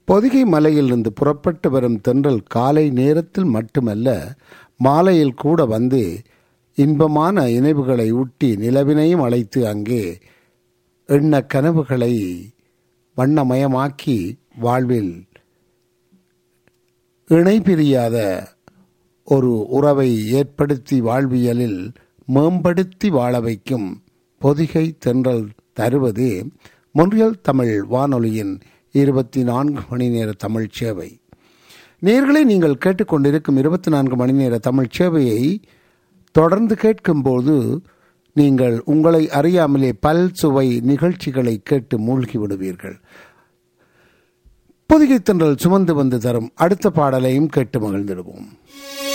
பொதிகை மலையிலிருந்து புறப்பட்டு வரும் தென்றல் காலை நேரத்தில் மட்டுமல்ல மாலையில் கூட வந்து இன்பமான இணைவுகளை ஊட்டி நிலவினையும் அழைத்து அங்கே எண்ண கனவுகளை வண்ணமயமாக்கி வாழ்வில் இணை பிரியாத ஒரு உறவை ஏற்படுத்தி வாழ்வியலில் மேம்படுத்தி வாழ வைக்கும் பொதிகை தென்றல் தருவது மொன்றியல் தமிழ் வானொலியின் இருபத்தி நான்கு மணி நேர தமிழ் சேவை நேர்களை நீங்கள் கேட்டுக்கொண்டிருக்கும் இருபத்தி நான்கு மணி நேர தமிழ் சேவையை தொடர்ந்து கேட்கும்போது நீங்கள் உங்களை அறியாமலே பல் சுவை நிகழ்ச்சிகளை கேட்டு மூழ்கி விடுவீர்கள் பொதிகை தென்றல் சுமந்து வந்து தரும் அடுத்த பாடலையும் கேட்டு மகிழ்ந்திடுவோம்